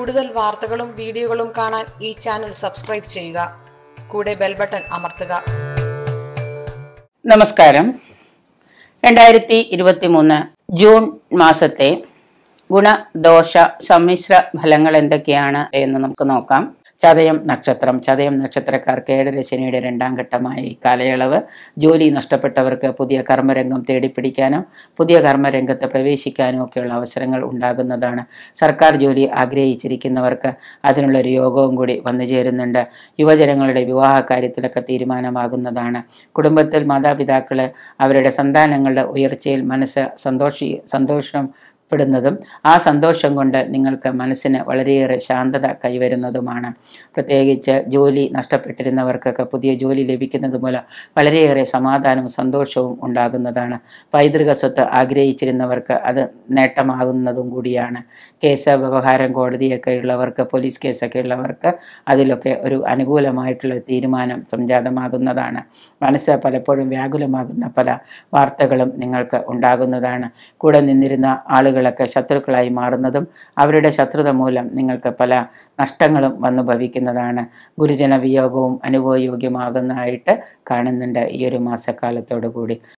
കൂടുതൽ വാർത്തകളും വീഡിയോകളും കാണാൻ ഈ ചാനൽ സബ്സ്ക്രൈബ് ചെയ്യുക കൂടെ ബെൽ ബട്ടൺ അമർത്തുക നമസ്കാരം രണ്ടായിരത്തി ഇരുപത്തി മൂന്ന് ജൂൺ മാസത്തെ ഗുണദോഷ സമ്മിശ്ര ഫലങ്ങൾ എന്തൊക്കെയാണ് എന്ന് നമുക്ക് നോക്കാം ചതയം നക്ഷത്രം ചതയം നക്ഷത്രക്കാർക്ക് ഏഴര ശനിയുടെ രണ്ടാം ഘട്ടമായ ഈ കാലയളവ് ജോലി നഷ്ടപ്പെട്ടവർക്ക് പുതിയ കർമ്മരംഗം തേടിപ്പിടിക്കാനോ പുതിയ കർമ്മരംഗത്ത് പ്രവേശിക്കാനോ ഒക്കെയുള്ള അവസരങ്ങൾ ഉണ്ടാകുന്നതാണ് സർക്കാർ ജോലി ആഗ്രഹിച്ചിരിക്കുന്നവർക്ക് അതിനുള്ളൊരു യോഗവും കൂടി വന്നു ചേരുന്നുണ്ട് യുവജനങ്ങളുടെ വിവാഹ കാര്യത്തിലൊക്കെ തീരുമാനമാകുന്നതാണ് കുടുംബത്തിൽ മാതാപിതാക്കൾ അവരുടെ സന്താനങ്ങളുടെ ഉയർച്ചയിൽ മനസ്സ് സന്തോഷി സന്തോഷം പെടുന്നതും ആ സന്തോഷം കൊണ്ട് നിങ്ങൾക്ക് മനസ്സിന് വളരെയേറെ ശാന്തത കൈവരുന്നതുമാണ് പ്രത്യേകിച്ച് ജോലി നഷ്ടപ്പെട്ടിരുന്നവർക്കൊക്കെ പുതിയ ജോലി ലഭിക്കുന്നത് മൂലം വളരെയേറെ സമാധാനവും സന്തോഷവും ഉണ്ടാകുന്നതാണ് പൈതൃക സ്വത്ത് ആഗ്രഹിച്ചിരുന്നവർക്ക് അത് നേട്ടമാകുന്നതും കൂടിയാണ് കേസ് വ്യവഹാരം കോടതിയൊക്കെ ഉള്ളവർക്ക് പോലീസ് കേസൊക്കെ ഉള്ളവർക്ക് അതിലൊക്കെ ഒരു അനുകൂലമായിട്ടുള്ള തീരുമാനം സംജാതമാകുന്നതാണ് മനസ്സ് പലപ്പോഴും വ്യാകുലമാകുന്ന പല വാർത്തകളും നിങ്ങൾക്ക് ഉണ്ടാകുന്നതാണ് കൂടെ നിന്നിരുന്ന ആളുകളൊക്കെ ശത്രുക്കളായി മാറുന്നതും അവരുടെ ശത്രുത മൂലം നിങ്ങൾക്ക് പല നഷ്ടങ്ങളും വന്നു ഭവിക്കുന്നതാണ് ഗുരുജന വിയോഗവും അനുഭവയോഗ്യമാകുന്നതായിട്ട് കാണുന്നുണ്ട് ഈ ഒരു മാസക്കാലത്തോടു കൂടി